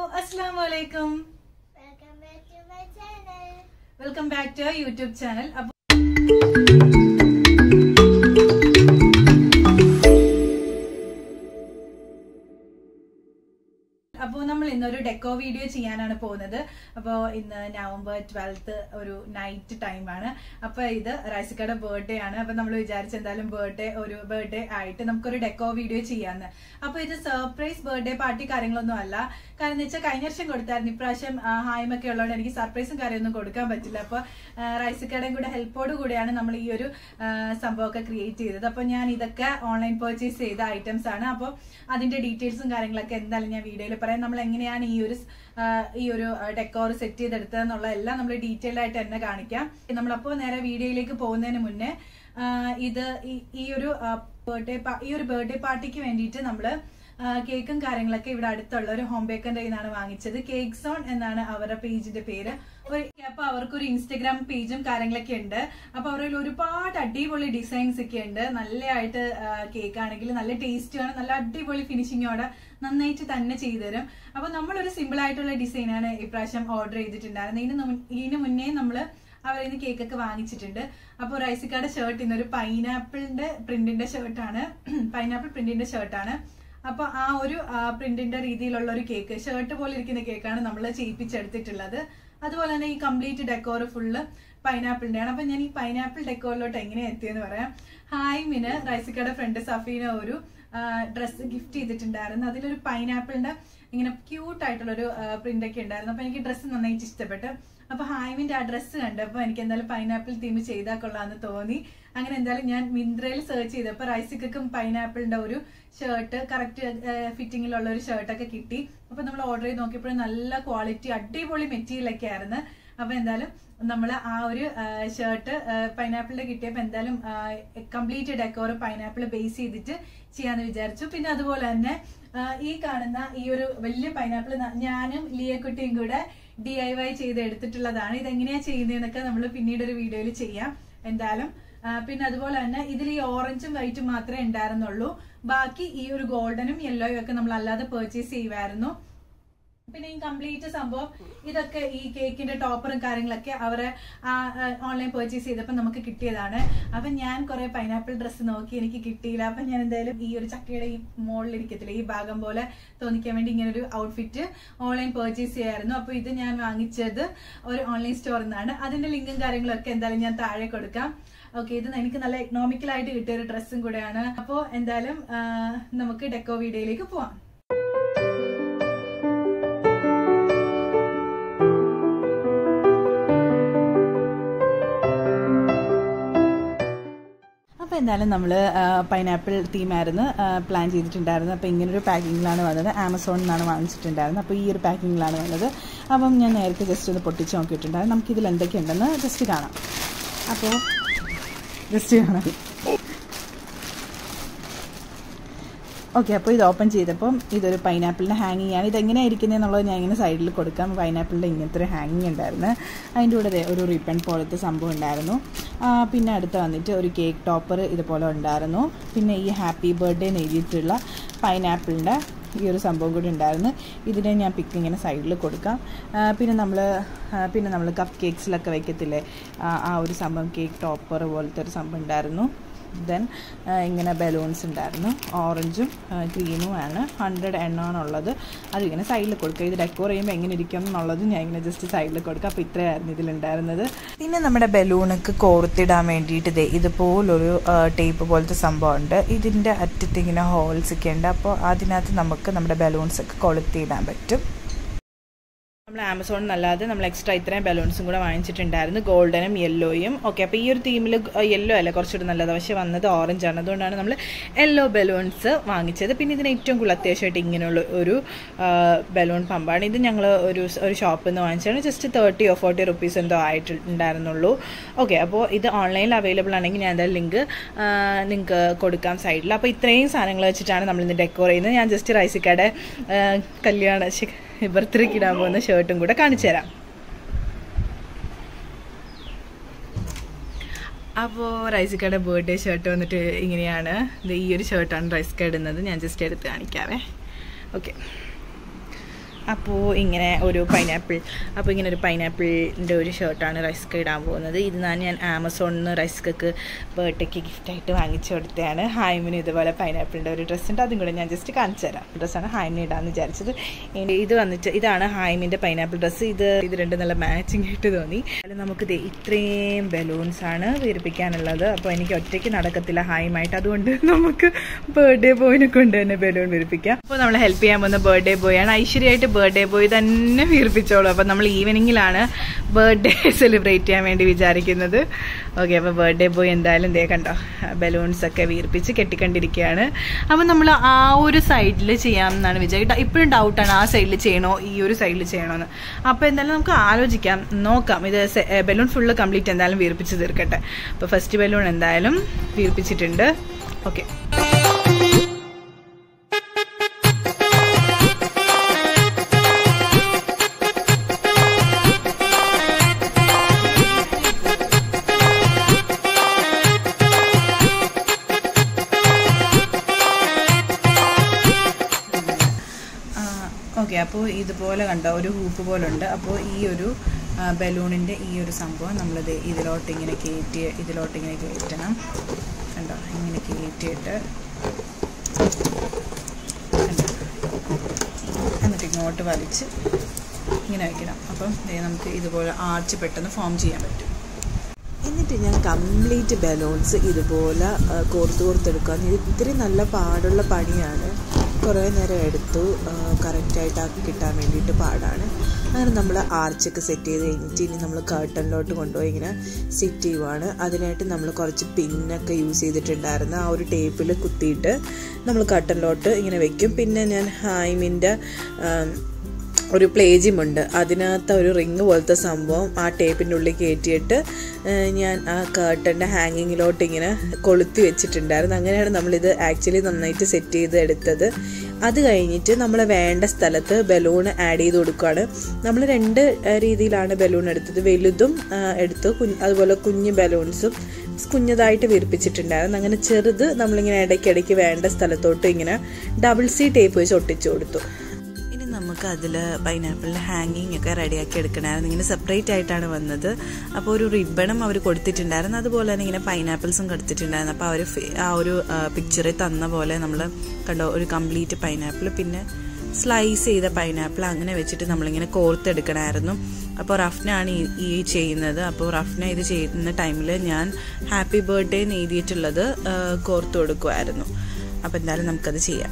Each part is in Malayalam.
അസ്സാം വലൈക്കും Welcome back to my channel. Welcome back to YouTube channel അപ്പോൾ അപ്പോൾ നമ്മൾ ഇന്നൊരു ഡെക്കോ വീഡിയോ ചെയ്യാനാണ് പോകുന്നത് അപ്പോൾ ഇന്ന് നവംബർ ട്വൽത്ത് ഒരു നൈറ്റ് ടൈമാണ് അപ്പോൾ ഇത് റൈസിക്കയുടെ ബർത്ത്ഡേ ആണ് അപ്പോൾ നമ്മൾ വിചാരിച്ച എന്തായാലും ബർത്ത്ഡേ ഒരു ബർത്ത്ഡേ ആയിട്ട് നമുക്കൊരു ഡെക്കോ വീഡിയോ ചെയ്യാന്ന് അപ്പോൾ ഇത് സർപ്രൈസ് ബർത്ത്ഡേ പാർട്ടി കാര്യങ്ങളൊന്നും അല്ല കാരണം എന്ന് വെച്ചാൽ കഴിഞ്ഞ വർഷം കൊടുത്തായിരുന്നു ഇപ്രാവശ്യം ആ, ഹായ്മൊക്കെ ഉള്ളതുകൊണ്ട് എനിക്ക് സർപ്രൈസും കാര്യമൊന്നും കൊടുക്കാൻ പറ്റില്ല അപ്പോൾ റൈസിക്കയുടെയും കൂടെ ഹെൽപ്പോട് കൂടിയാണ് നമ്മൾ ഈ ഒരു ആ, സംഭവമൊക്കെ ക്രിയേറ്റ് ചെയ്തത് അപ്പോൾ ഞാൻ ഇതൊക്കെ ഓൺലൈൻ പർച്ചേസ് ചെയ്ത ഐറ്റംസ് ആണ് അപ്പോൾ അതിന്റെ ഡീറ്റെയിൽസും കാര്യങ്ങളൊക്കെ എന്തായാലും ഞാൻ വീഡിയോയിൽ പറയാം നമ്മൾ എങ്ങനെയാണ് ഈ ഒരു സ്- ആ, ഈ ഒരു ഡെക്കോർ സെറ്റ് ചെയ്തെടുത്തതെന്നുള്ള എല്ലാം നമ്മൾ ഡീറ്റെയിൽ ആയിട്ട് തന്നെ കാണിക്കാം നമ്മളപ്പോൾ നേരെ വീഡിയോയിലേക്ക് പോകുന്നതിന് മുന്നേ ആ, ഇത് ഈ- ഈ ഒരു ബർത്ത്ഡേ ഈ ഒരു ബർത്ത്ഡേ പാർട്ടിക്ക് വേണ്ടിയിട്ട് നമ്മള് ആ, കേക്കും കാര്യങ്ങളൊക്കെ ഇവിടെ അടുത്തുള്ള ഒരു ഹോം ബേക്കറിന്റെ നിന്നാണ് വാങ്ങിച്ചത് കേക്ക് സോൺ എന്നാണ് അവരുടെ പേജിന്റെ പേര് ഒരു അപ്പൊ അവർക്കൊരു ഇൻസ്റ്റഗ്രാം പേജും കാര്യങ്ങളൊക്കെ ഉണ്ട് അപ്പൊ അവരിൽ ഒരുപാട് അടിപൊളി ഡിസൈൻസ് ഒക്കെ ഉണ്ട് നല്ലതായിട്ട് കേക്ക് ആണെങ്കിൽ നല്ല ടേസ്റ്റ് ആണ് നല്ല അടിപൊളി ഫിനിഷിങ്ങോടെ നന്നായിട്ട് തന്നെ ചെയ്തു തരും അപ്പൊ നമ്മളൊരു സിമ്പിൾ ആയിട്ടുള്ള ഡിസൈനാണ് ഇപ്രാവശ്യം ഓർഡർ ചെയ്തിട്ടുണ്ടായിരുന്നത് ഇതിന് മുൻ- ഇതിന് മുന്നേ നമ്മള് അവരിൽ നിന്ന് കേക്കൊക്കെ വാങ്ങിച്ചിട്ടുണ്ട് അപ്പോൾ റൈസിക്കായുടെ ഷർട്ട് ഇന്നൊരു പൈനാപ്പിളിന്റെ പ്രിന്റിന്റെ ഷർട്ടാണ് പൈനാപ്പിൾ പ്രിന്റിന്റെ ഷർട്ടാണ് അപ്പൊ ആ ഒരു പ്രിന്റിന്റെ രീതിയിലുള്ള ഒരു കേക്ക് ഷർട്ട് പോലെ ഇരിക്കുന്ന കേക്കാണ് നമ്മൾ ചെയ്യിപ്പിച്ചെടുത്തിട്ടുള്ളത് അതുപോലെ തന്നെ ഈ കംപ്ലീറ്റ് ഡെക്കോർ ഫുള്ള് പൈനാപ്പിളിന്റെ ആണ് അപ്പൊ ഞാൻ ഈ പൈനാപ്പിൾ ഡെക്കോറിലോട്ട് എങ്ങനെ എത്തിയെന്ന് പറയാം ഹായ്മിന് റൈസിക്കയുടെ ഫ്രണ്ട് സഫീന ഒരു ഡ്രസ്സ് ഗിഫ്റ്റ് ചെയ്തിട്ടുണ്ടായിരുന്നു അതിലൊരു പൈനാപ്പിളിന്റെ ഇങ്ങനെ ക്യൂട്ട് ആയിട്ടുള്ള ഒരു പ്രിന്റ് ഒക്കെ ഉണ്ടായിരുന്നു അപ്പൊ എനിക്ക് ഡ്രസ്സ് നന്നായിട്ട് ഇഷ്ടപ്പെട്ടു അപ്പൊ ഹായ്മിന്റെ ആ ഡ്രസ്സ് കണ്ടപ്പോ എനിക്ക് എന്തായാലും പൈനാപ്പിൾ തീം ചെയ്താൽ കൊള്ളാന്ന് തോന്നി അങ്ങനെ എന്തായാലും ഞാൻ മിന്ത്രയിൽ സെർച്ച് ചെയ്തപ്പോ റൈസിക്കും പൈനാപ്പിളിന്റെ ഒരു ഷർട്ട് കറക്റ്റ് ഫിറ്റിങ്ങിലുള്ള ഒരു ഷർട്ടൊക്കെ കിട്ടി അപ്പൊ നമ്മൾ ഓർഡർ ചെയ്ത് നോക്കിയപ്പോഴും നല്ല ക്വാളിറ്റി അടിപൊളി മെറ്റീരിയൽ ഒക്കെ ആയിരുന്നു അപ്പൊ എന്തായാലും നമ്മൾ ആ ഒരു ഷർട്ട് പൈനാപ്പിളിന്റെ കിട്ടിയപ്പോൾ എന്തായാലും കംപ്ലീറ്റ് ഡെക്കോർ പൈനാപ്പിൾ ബേസ് ചെയ്തിട്ട് ചെയ്യാന്ന് വിചാരിച്ചു പിന്നെ അതുപോലെ തന്നെ ആ, ഈ കാണുന്ന ഈ ഒരു വലിയ പൈനാപ്പിൾ ഞാനും ലിയക്കുട്ടിയും കൂടെ ഡി ഐ വൈ ചെയ്ത് എടുത്തിട്ടുള്ളതാണ് ഇതെങ്ങനെയാ ചെയ്യുന്നതെന്നൊക്കെ നമ്മൾ പിന്നീട് ഒരു വീഡിയോയിൽ ചെയ്യാം എന്തായാലും ആ, പിന്നെ അതുപോലെ തന്നെ ഇതിൽ ഈ ഓറഞ്ചും വൈറ്റും മാത്രമേ ഉണ്ടായിരുന്നുള്ളൂ ബാക്കി ഈ ഒരു ഗോൾഡനും യെല്ലോയും ഒക്കെ നമ്മൾ അല്ലാതെ പർച്ചേസ് ചെയ്യുമായിരുന്നു പിന്നെ ഈ കംപ്ലീറ്റ് സംഭവം ഇതൊക്കെ ഈ കേക്കിന്റെ ടോപ്പറും കാര്യങ്ങളൊക്കെ അവരെ ഓൺലൈൻ പർച്ചേസ് ചെയ്തപ്പോൾ നമുക്ക് കിട്ടിയതാണ് അപ്പൊ ഞാൻ കുറെ പൈനാപ്പിൾ ഡ്രസ്സ് നോക്കി എനിക്ക് കിട്ടിയില്ല അപ്പൊ ഞാൻ എന്തായാലും ഈ ഒരു ചക്കയുടെ ഈ മുകളിലിരിക്കത്തില്ല ഈ ഭാഗം പോലെ തോന്നിക്കാൻ വേണ്ടി ഇങ്ങനെ ഒരു ഔട്ട്ഫിറ്റ് ഓൺലൈൻ പർച്ചേസ് ചെയ്യായിരുന്നു അപ്പൊ ഇത് ഞാൻ വാങ്ങിച്ചത് ഒരു ഓൺലൈൻ സ്റ്റോറിൽ നിന്നാണ് അതിന്റെ ലിങ്കും കാര്യങ്ങളും ഒക്കെ എന്തായാലും ഞാൻ താഴെ കൊടുക്കാം ഓക്കെ ഇത് എനിക്ക് നല്ല എക്കണോമിക്കലായിട്ട് കിട്ടിയ ഒരു ഡ്രസ്സും കൂടെയാണ് അപ്പോൾ എന്തായാലും ആ, നമുക്ക് ഡെക്കോ വീഡിയോയിലേക്ക് പോവാം അപ്പോൾ എന്തായാലും നമ്മൾ പൈനാപ്പിൾ തീമായിരുന്നു പ്ലാൻ ചെയ്തിട്ടുണ്ടായിരുന്നത് അപ്പോൾ ഇങ്ങനൊരു പാക്കിങ്ങിലാണ് വന്നത് ആമസോണിൽ നിന്നാണ് വാങ്ങിച്ചിട്ടുണ്ടായിരുന്നത് അപ്പോൾ ഈ ഒരു പാക്കിങ്ങിലാണ് വന്നത് അപ്പം ഞാൻ നേരത്തെ ജസ്റ്റ് ഒന്ന് പൊട്ടിച്ച് നോക്കിയിട്ടുണ്ടായിരുന്നു നമുക്കിതിൽ എന്തൊക്കെയുണ്ടെന്ന് ജസ്റ്റ് കാണാം അപ്പോൾ ജസ്റ്റ് കാണാം ഓക്കെ അപ്പോൾ ഇത് ഓപ്പൺ ചെയ്തപ്പം ഇതൊരു പൈനാപ്പിളിൻ്റെ ഹാങ്ങിങ് ആണ് ഇതെങ്ങനെയാണ് ഇരിക്കുന്നത് എന്നുള്ളത് ഞാൻ ഇങ്ങനെ സൈഡിൽ കൊടുക്കാം പൈനാപ്പിളിൻ്റെ ഇങ്ങനത്തെ ഒരു ഹാങ്ങിങ് ഉണ്ടായിരുന്നു അതിൻ്റെ കൂടെ ദേ ഒരു റിബൺ പോലത്തെ സംഭവം ഉണ്ടായിരുന്നു ആ, പിന്നെ അടുത്ത് വന്നിട്ട് ഒരു കേക്ക് ടോപ്പർ ഇതുപോലെ ഉണ്ടായിരുന്നു പിന്നെ ഈ ഹാപ്പി ബർത്ത്ഡേ എന്ന് എഴുതിയിട്ടുള്ള പൈനാപ്പിളിൻ്റെ ഈ ഒരു സംഭവം കൂടി ഉണ്ടായിരുന്നു ഇതിനെ ഞാൻ പിക്ക് ഇങ്ങനെ സൈഡിൽ കൊടുക്കാം ആ, പിന്നെ നമ്മൾ പിന്നെ നമ്മൾ കപ്പ് കേക്ക്സിലൊക്കെ വയ്ക്കത്തില്ലേ ആ, ആ ഒരു സംഭവം കേക്ക് ടോപ്പർ പോലത്തെ ഒരു സംഭവം ഉണ്ടായിരുന്നു ദെൻ ഇങ്ങനെ ബലൂൺസ് ഉണ്ടായിരുന്നു ഓറഞ്ചും ഗ്രീനും ആണ് ഹൺഡ്രഡ് എണ്ണമാണുള്ളത് അതിങ്ങനെ സൈഡിൽ കൊടുക്കുക ഇത് ഡെക്കോർ ചെയ്യുമ്പോൾ എങ്ങനെ ഇരിക്കും എന്നുള്ളത് ഞാൻ ഇങ്ങനെ ജസ്റ്റ് സൈഡിൽ കൊടുക്കുക അപ്പോൾ ഇത്രയായിരുന്നു ഇതിലുണ്ടായിരുന്നത് പിന്നെ നമ്മുടെ ബലൂണൊക്കെ കോർത്തിടാൻ വേണ്ടിയിട്ട് ദേ ഇതുപോലൊരു ടേപ്പ് പോലത്തെ സംഭവമുണ്ട് ഇതിൻ്റെ അറ്റത്ത് ഇങ്ങനെ ഹോൾസ് ഒക്കെ ഉണ്ട് അപ്പോൾ അതിനകത്ത് നമുക്ക് നമ്മുടെ ബലൂൺസ് ഒക്കെ കൊളുത്തിയിടാൻ പറ്റും നമ്മൾ ആമസോണിൽ നിന്നല്ലാതെ നമ്മൾ എക്സ്ട്രാ ഇത്രയും ബലൂൺസും കൂടെ വാങ്ങിച്ചിട്ടുണ്ടായിരുന്നു ഗോൾഡനും യെല്ലോയും ഓക്കെ അപ്പോൾ ഈ ഒരു തീമിൽ യെല്ലോ അല്ല കുറച്ചുകൂടി നല്ലത് പക്ഷേ വന്നത് ഓറഞ്ച് ആണ് അതുകൊണ്ടാണ് നമ്മൾ യെല്ലോ ബലൂൺസ് വാങ്ങിച്ചത് പിന്നെ ഇതിന് ഏറ്റവും കൂടുതൽ അത്യാവശ്യമായിട്ട് ഇങ്ങനെയുള്ള ഒരു ബലൂൺ പമ്പാണ് ഇത് ഞങ്ങൾ ഒരു ഒരു ഷോപ്പിൽ നിന്ന് വാങ്ങിച്ചാണ് ജസ്റ്റ് തേർട്ടിയോ ഫോർട്ടി റുപ്പീസ് എന്തോ ആയിട്ടുണ്ടായിരുന്നുള്ളൂ ഓക്കെ അപ്പോൾ ഇത് ഓൺലൈനിൽ അവൈലബിൾ ആണെങ്കിൽ ഞാൻ എന്തായാലും ലിങ്ക് നിങ്ങൾക്ക് കൊടുക്കാം സൈഡിൽ അപ്പോൾ ഇത്രയും സാധനങ്ങൾ വെച്ചിട്ടാണ് നമ്മൾ ഇന്ന് ഡെക്കോർ ചെയ്യുന്നത് ഞാൻ ജസ്റ്റ് റൈസിക്കയുടെ കല്യാണ ബർത്ത്ഡേക്ക് ഇടാൻ പോകുന്ന ഷർട്ടും കൂടെ കാണിച്ചു തരാം അപ്പോൾ റൈസിക്കയുടെ ബർത്ത്ഡേ ഷർട്ട് വന്നിട്ട് ഇങ്ങനെയാണ് ഇത് ഈ ഒരു ഷർട്ടാണ് റൈസിക്ക ഇടുന്നത് ഞാൻ ജസ്റ്റ് എടുത്ത് കാണിക്കാവേ ഓക്കെ അപ്പോൾ ഇങ്ങനെ ഒരു പൈനാപ്പിൾ അപ്പോൾ ഇങ്ങനെ ഒരു പൈനാപ്പിളിൻ്റെ ഒരു ഷർട്ടാണ് റൈസ്ക ഇടാൻ പോകുന്നത് ഇത് ഞാൻ ഞാൻ ആമസോണിൽ നിന്ന് റൈസ്കക്ക് ബർത്ത്ഡേക്ക് ഗിഫ്റ്റായിട്ട് വാങ്ങിച്ചു കൊടുത്തതാണ് ഹായ്മിന് ഇതുപോലെ പൈനാപ്പിളിൻ്റെ ഒരു ഡ്രസ്സ് ഉണ്ട് അതും കൂടെ ഞാൻ ജസ്റ്റ് കാണിച്ചു തരാം ഡ്രസ്സാണ് ഹായ്മിന് ഇടാമെന്ന് വിചാരിച്ചത് ഇനി ഇത് വന്നിട്ട് ഇതാണ് ഹായ്മിൻ്റെ പൈനാപ്പിൾ ഡ്രസ്സ് ഇത് ഇത് രണ്ട് നല്ല മാച്ചിങ് ആയിട്ട് തോന്നി അതിൽ നമുക്ക് ദേ ഇത്രയും ബലൂൺസ് ആണ് വീർപ്പിക്കാനുള്ളത് അപ്പോൾ എനിക്ക് ഒറ്റയ്ക്ക് നടക്കത്തില്ല ഹായുമായിട്ട് അതുകൊണ്ട് നമുക്ക് ബർത്ത്ഡേ ബോയിനെ കൊണ്ട് തന്നെ ബലൂൺ വീർപ്പിക്കാം അപ്പോൾ നമ്മൾ ഹെൽപ്പ് ചെയ്യാൻ പോകുന്ന ബർത്ത്ഡേ ബോയ് ആണ് ഐശ്വര്യമായിട്ട് ബർത്ത്ഡേ ബോയ് തന്നെ വീർപ്പിച്ചോളൂ അപ്പോൾ നമ്മൾ ഈവനിങ്ങിലാണ് ബർത്ത്ഡേ സെലിബ്രേറ്റ് ചെയ്യാൻ വേണ്ടി വിചാരിക്കുന്നത് ഓക്കെ അപ്പോൾ ബർത്ത്ഡേ ബോയ് എന്തായാലും ദേ കണ്ടോ ബലൂൺസ് ഒക്കെ വീർപ്പിച്ച് കെട്ടിക്കണ്ടിരിക്കുകയാണ് അപ്പോൾ നമ്മൾ ആ ഒരു സൈഡിൽ ചെയ്യാമെന്നാണ് വിചാരിക്കുക ഇപ്പോഴും ഡൗട്ടാണ് ആ സൈഡിൽ ചെയ്യണോ ഈ ഒരു സൈഡിൽ ചെയ്യണോന്ന് അപ്പോൾ എന്തായാലും നമുക്ക് ആലോചിക്കാം നോക്കാം ഇത് ബലൂൺ ഫുള്ള് കംപ്ലീറ്റ് എന്തായാലും വീർപ്പിച്ച് തീർക്കട്ടെ അപ്പോൾ ഫസ്റ്റ് ബലൂൺ എന്തായാലും വീർപ്പിച്ചിട്ടുണ്ട് ഓക്കെ ഓക്കെ അപ്പോൾ ഇതുപോലെ കണ്ടോ ഒരു ഹൂപ്പ് പോലെ ഉണ്ട് അപ്പോൾ ഈ ഒരു ബലൂണിൻ്റെ ഈ ഒരു സംഭവം നമ്മളിത് ഇതിലോട്ട് ഇങ്ങനെ കയറ്റി ഇതിലോട്ട് ഇങ്ങനെ കയറ്റണം കണ്ടോ ഇങ്ങനെ കയറ്റിയിട്ട് കണ്ടോ എന്നിട്ട് ഇങ്ങോട്ട് വലിച്ച് ഇങ്ങനെ വയ്ക്കണം അപ്പം ദേ നമുക്ക് ഇതുപോലെ ആർച്ച് പെട്ടെന്ന് ഫോം ചെയ്യാൻ പറ്റും എന്നിട്ട് ഞാൻ കംപ്ലീറ്റ് ബലൂൺസ് ഇതുപോലെ ആ, കോർത്ത് കോർത്തെടുക്കാൻ ഇത് ഇത്തിരി നല്ല പാടുള്ള പണിയാണ് കുറേ നേരം എടുത്തു കറക്റ്റായിട്ട് ആക്കി കിട്ടാൻ വേണ്ടിയിട്ട് പാടാണ് അങ്ങനെ നമ്മൾ ആർച്ചൊക്കെ സെറ്റ് ചെയ്ത് കഴിഞ്ഞിട്ട് ഇനി നമ്മൾ കർട്ടനിലോട്ട് കൊണ്ടുപോയി ഇങ്ങനെ സെറ്റ് ചെയ്യുവാണ് അതിനായിട്ട് നമ്മൾ കുറച്ച് പിന്നൊക്കെ യൂസ് ചെയ്തിട്ടുണ്ടായിരുന്നു ആ ഒരു ടേപ്പിൽ കുത്തിയിട്ട് നമ്മൾ കർട്ടനിലോട്ട് ഇങ്ങനെ വെക്കും പിന്നെ ഞാൻ ഹൈമിൻ്റെ ഒരു പ്ലേജിമുണ്ട് അതിനകത്ത് ഒരു റിങ് പോലത്തെ സംഭവം ആ ടേപ്പിൻ്റെ ഉള്ളിൽ കയറ്റിയിട്ട് ഏഹ്, ഞാൻ ആ കേർട്ടൻ്റെ ഹാങ്ങിങ്ങിലോട്ട് ഇങ്ങനെ കൊളുത്തി വെച്ചിട്ടുണ്ടായിരുന്നു അങ്ങനെയാണ് നമ്മളിത് ആക്ച്വലി നന്നായിട്ട് സെറ്റ് ചെയ്ത് എടുത്തത് അത് കഴിഞ്ഞിട്ട് നമ്മൾ വേണ്ട സ്ഥലത്ത് ബലൂൺ ആഡ് ചെയ്ത് കൊടുക്കുകയാണ് നമ്മൾ രണ്ട് ഏഹ്, രീതിയിലാണ് ബലൂൺ എടുത്തത് വലുതും ഏഹ്, എടുത്തു കുഞ്ഞ് അതുപോലെ കുഞ്ഞ് ബലൂൺസും കുഞ്ഞതായിട്ട് വീർപ്പിച്ചിട്ടുണ്ടായിരുന്നു അങ്ങനെ ചെറുത് നമ്മളിങ്ങനെ ഇടയ്ക്കിടയ്ക്ക് വേണ്ട സ്ഥലത്തോട്ട് ഇങ്ങനെ ഡബിൾ സി ടേപ്പ് വെച്ച് ഒട്ടിച്ചു കൊടുത്തു ഇനി നമുക്ക് അതിൽ പൈനാപ്പിളിൻ്റെ ഹാങ്ങിങ് ഒക്കെ റെഡിയാക്കി എടുക്കണമായിരുന്നു ഇങ്ങനെ സെപ്പറേറ്റ് ആയിട്ടാണ് വന്നത് അപ്പോൾ ഒരു റിബണും അവർ കൊടുത്തിട്ടുണ്ടായിരുന്നു അതുപോലെ തന്നെ ഇങ്ങനെ പൈനാപ്പിൾസും കൊടുത്തിട്ടുണ്ടായിരുന്നു അപ്പോൾ അവർ ആ ഒരു പിക്ചറിൽ തന്ന പോലെ നമ്മൾ കണ്ടോ ഒരു കംപ്ലീറ്റ് പൈനാപ്പിൾ പിന്നെ സ്ലൈസ് ചെയ്ത പൈനാപ്പിൾ അങ്ങനെ വെച്ചിട്ട് നമ്മളിങ്ങനെ കോർത്തെടുക്കണമായിരുന്നു അപ്പോൾ റഫ്നാണ് ഈ ഈ ചെയ്യുന്നത് അപ്പോൾ റഫ്ന ഇത് ചെയ്യുന്ന ടൈമിൽ ഞാൻ ഹാപ്പി ബർത്ത്ഡേ എന്ന് എഴുതിയിട്ടുള്ളത് ആ, കോർത്ത് കൊടുക്കുമായിരുന്നു അപ്പോൾ എന്തായാലും നമുക്കത് ചെയ്യാം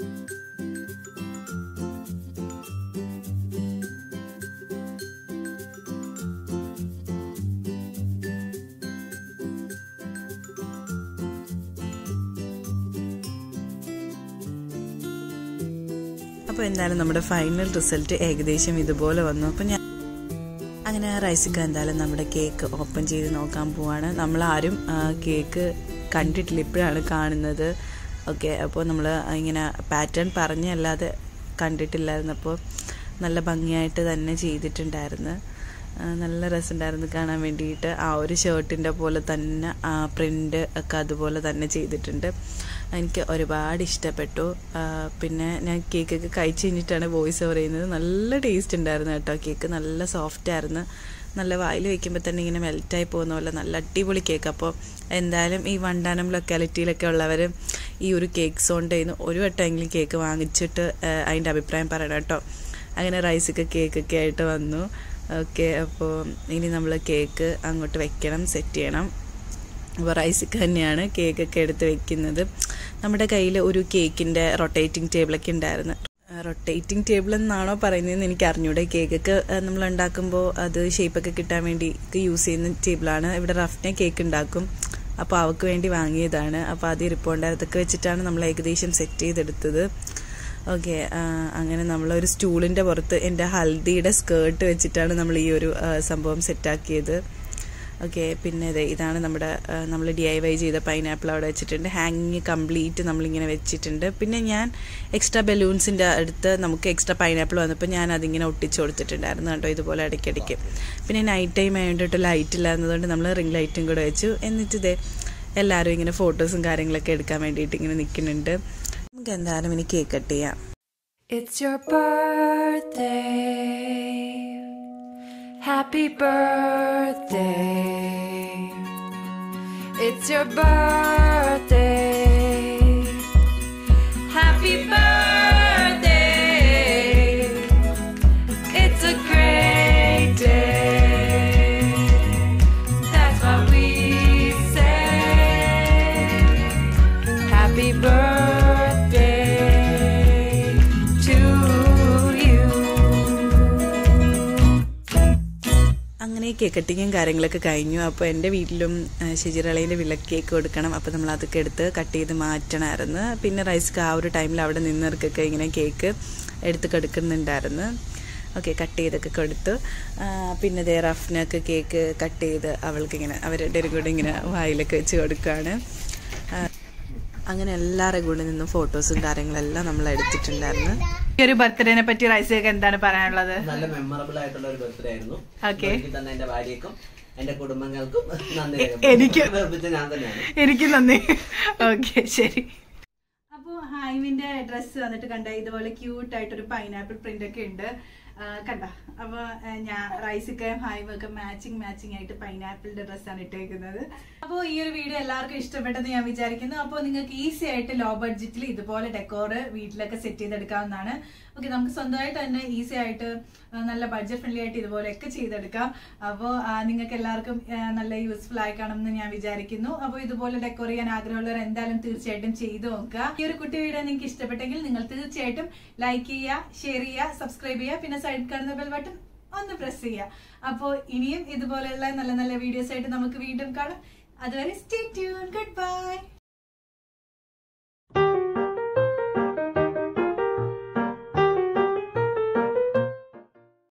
അപ്പോൾ എന്തായാലും നമ്മുടെ ഫൈനൽ റിസൾട്ട് ഏകദേശം ഇതുപോലെ വന്നു അപ്പോൾ ഞാൻ അങ്ങനെ റൈസിക്ക എന്തായാലും നമ്മുടെ കേക്ക് ഓപ്പൺ ചെയ്ത് നോക്കാൻ പോവാണ് നമ്മളാരും ആ, കേക്ക് കണ്ടിട്ടില്ല ഇപ്പോഴാണ് കാണുന്നത് ഓക്കെ അപ്പോൾ നമ്മൾ ഇങ്ങനെ പാറ്റേൺ പറഞ്ഞല്ലാതെ കണ്ടിട്ടില്ലായിരുന്നു അപ്പോൾ നല്ല ഭംഗിയായിട്ട് തന്നെ ചെയ്തിട്ടുണ്ടായിരുന്നു ആ, നല്ല രസമുണ്ടായിരുന്നു കാണാൻ വേണ്ടിയിട്ട് ആ ഒരു ഷർട്ടിൻ്റെ പോലെ തന്നെ ആ പ്രിൻ്റ് ഒക്കെ അതുപോലെ തന്നെ ചെയ്തിട്ടുണ്ട് എനിക്ക് ഒരുപാട് ഇഷ്ടപ്പെട്ടു ആ, പിന്നെ ഞാൻ കേക്കൊക്കെ കഴിച്ച് കഴിഞ്ഞിട്ടാണ് വോയിസ് ഓവർ ചെയ്യുന്നത് നല്ല ടേസ്റ്റ് ഉണ്ടായിരുന്നു കേട്ടോ കേക്ക് നല്ല സോഫ്റ്റ് ആയിരുന്നു നല്ല വായിൽ വെക്കുമ്പോൾ തന്നെ ഇങ്ങനെ മെൽറ്റായി പോകുന്ന പോലെ നല്ല അടിപൊളി കേക്ക് അപ്പോൾ എന്തായാലും ഈ വണ്ടാനം ലൊക്കാലിറ്റിയിലൊക്കെ ഉള്ളവർ ഈ ഒരു കേക്ക് സോണിൻ്റെ നിന്ന് ഒരു വട്ടമെങ്കിലും കേക്ക് വാങ്ങിച്ചിട്ട് ആ, അതിൻ്റെ അഭിപ്രായം പറയണം കേട്ടോ അങ്ങനെ റൈസൊക്കെ കേക്കൊക്കെ ആയിട്ട് വന്നു ഓക്കെ അപ്പോൾ ഇനി നമ്മൾ കേക്ക് അങ്ങോട്ട് വെക്കണം സെറ്റ് ചെയ്യണം അപ്പോൾ റൈസൊക്കെ തന്നെയാണ് കേക്കൊക്കെ എടുത്ത് വെക്കുന്നത് നമ്മുടെ കയ്യിൽ ഒരു കേക്കിൻ്റെ റൊട്ടേറ്റിംഗ് ടേബിളൊക്കെ ഉണ്ടായിരുന്നു റൊട്ടേറ്റിംഗ് ടേബിൾ എന്നാണോ പറയുന്നതെന്ന് എനിക്ക് അറിഞ്ഞൂടെ കേക്കൊക്കെ നമ്മൾ ഉണ്ടാക്കുമ്പോൾ അത് ഷേപ്പൊക്കെ കിട്ടാൻ വേണ്ടി യൂസ് ചെയ്യുന്ന ടേബിളാണ് ഇവിടെ റഫ്നെ കേക്ക് ഉണ്ടാക്കും അപ്പോൾ അവൾക്ക് വേണ്ടി വാങ്ങിയതാണ് അപ്പോൾ അത് ഇരിപ്പുണ്ട് അതൊക്കെ വെച്ചിട്ടാണ് നമ്മൾ ഏകദേശം സെറ്റ് ചെയ്തെടുത്തത് ഓക്കെ അങ്ങനെ നമ്മൾ ഒരു സ്റ്റൂളിൻ്റെ പുറത്ത് എൻ്റെ ഹൽദിയുടെ സ്കേർട്ട് വെച്ചിട്ടാണ് നമ്മൾ ഈ ഒരു ആ, സംഭവം സെറ്റാക്കിയത് ഓക്കെ പിന്നെ ദേ ഇതാണ് നമ്മുടെ നമ്മൾ ഡി ഐ വൈ ചെയ്ത പൈനാപ്പിൾ അവിടെ വെച്ചിട്ടുണ്ട് ഹാങ്ങിങ് കംപ്ലീറ്റ് നമ്മളിങ്ങനെ വെച്ചിട്ടുണ്ട് പിന്നെ ഞാൻ എക്സ്ട്രാ ബലൂൺസിൻ്റെ അടുത്ത് നമുക്ക് എക്സ്ട്രാ പൈനാപ്പിൾ വന്നപ്പോൾ ഞാൻ അതിങ്ങനെ ഒട്ടിച്ച് കൊടുത്തിട്ടുണ്ടായിരുന്നു കേട്ടോ ഇതുപോലെ ഇടയ്ക്കിടയ്ക്ക് പിന്നെ നൈറ്റ് ടൈം ആയതുകൊണ്ടിട്ട് ലൈറ്റ് ഇല്ലാത്തതുകൊണ്ട് നമ്മൾ റിംഗ് ലൈറ്റും കൂടെ വെച്ചു എന്നിട്ട് ഇതേ എല്ലാവരും ഇങ്ങനെ ഫോട്ടോസും കാര്യങ്ങളൊക്കെ എടുക്കാൻ വേണ്ടിയിട്ട് ഇങ്ങനെ നിൽക്കുന്നുണ്ട് നമുക്ക് എന്തായാലും ഇനി കേക്ക് കട്ട് ചെയ്യാം It's your birthday Happy birthday. It's your birthday. Happy birthday. It's a great day. That's what we say. Happy birthday to you. അങ്ങനെ കേക്ക് കട്ടിങ്ങും കാര്യങ്ങളൊക്കെ കഴിഞ്ഞു അപ്പോൾ എൻ്റെ വീട്ടിലും ഷെജിറളേൻ്റെ വില കേക്ക് കൊടുക്കണം അപ്പോൾ നമ്മൾ അതൊക്കെ എടുത്ത് കട്ട് ചെയ്ത് മാറ്റണമായിരുന്നു പിന്നെ റൈസ്ക്ക് ആ ഒരു ടൈമിൽ അവിടെ നിന്നവർക്കൊക്കെ ഇങ്ങനെ കേക്ക് എടുത്ത് കൊടുക്കുന്നുണ്ടായിരുന്നു ഓക്കെ കട്ട് ചെയ്തൊക്കെ കൊടുത്തു ആ, പിന്നെ ദേ റഫ്നൊക്കെ കേക്ക് കട്ട് ചെയ്ത് അവൾക്ക് ഇങ്ങനെ അവരുടെ കൂടെ ഇങ്ങനെ വായിലൊക്കെ വെച്ച് കൊടുക്കുകയാണ് ആ, അങ്ങനെ എല്ലാവരുടെ കൂടെ നിന്നും ഫോട്ടോസും കാര്യങ്ങളെല്ലാം നമ്മൾ എടുത്തിട്ടുണ്ടായിരുന്നു ഈ ഒരു ബർത്ത്ഡേനെ പറ്റി റൈസൊക്കെ എന്താണ് പറയാനുള്ളത് നല്ല മെമ്മറബിൾ ആയിട്ടുള്ള ഒരു ബർത്ത്ഡേ ആയിരുന്നു Okay. എനിക്ക് തന്നെ എന്റെ ഭാര്യക്കും എന്റെ കുടുംബങ്ങൾക്കും നന്ദി എനിക്ക്. രേഖപ്പെടുത്തുന്നത് ഞാൻ തന്നെയാണ് എനിക്ക് നന്ദി ഓക്കെ ശരി അപ്പോ ഹൈവിന്റെ ഡ്രസ്സ് വന്നിട്ട് കണ്ട ഇതുപോലെ ക്യൂട്ട് ആയിട്ടൊരു പൈനാപ്പിൾ പ്രിന്റ് ഒക്കെ ഉണ്ട് ആ, കണ്ട അപ്പൊ ആ, ഞാൻ റൈസിക്കയും ഹൈവും ഒക്കെ മാച്ചിങ് മാച്ചിങ് ആയിട്ട് പൈനാപ്പിളിന്റെ ഡ്രസ്സാണ് ഇട്ടേക്കുന്നത് അപ്പോൾ ഈ ഒരു വീഡിയോ എല്ലാവർക്കും ഇഷ്ടപ്പെട്ടെന്ന് ഞാൻ വിചാരിക്കുന്നു അപ്പോൾ നിങ്ങൾക്ക് ഈസി ആയിട്ട് ലോ ബഡ്ജറ്റിൽ ഇതുപോലെ ഡെക്കോറ് വീട്ടിലൊക്കെ സെറ്റ് ചെയ്തെടുക്കാവുന്നതാണ് ഓക്കെ നമുക്ക് സ്വന്തമായിട്ട് തന്നെ ഈസി ആയിട്ട് ആ, നല്ല ബഡ്ജറ്റ് ഫ്രണ്ട്ലി ആയിട്ട് ഇതുപോലെയൊക്കെ ചെയ്തെടുക്കാം അപ്പോൾ നിങ്ങൾക്ക് എല്ലാവർക്കും ആ, നല്ല യൂസ്ഫുൾ ആയി കാണുമെന്ന് ഞാൻ വിചാരിക്കുന്നു അപ്പോൾ ഇതുപോലെ ഡെക്കോർ ചെയ്യാൻ ആഗ്രഹമുള്ളവർ എന്തായാലും തീർച്ചയായിട്ടും ചെയ്തു നോക്കുക ഈ ഒരു കുട്ടി വീഡിയോ നിങ്ങൾക്ക് ഇഷ്ടപ്പെട്ടെങ്കിൽ നിങ്ങൾ തീർച്ചയായിട്ടും ലൈക്ക് ചെയ്യുക ഷെയർ ചെയ്യുക സബ്സ്ക്രൈബ് ചെയ്യുക പിന്നെ സൈഡ് കാണുന്ന ബെൽ ബട്ടൺ ഒന്ന് പ്രസ് ചെയ്യുക അപ്പോൾ ഇനിയും ഇതുപോലെയുള്ള നല്ല നല്ല വീഡിയോസ് ആയിട്ട് നമുക്ക് വീണ്ടും കാണാം അതുവരെ സ്റ്റേ ട്യൂൺ ഗുഡ് ബൈ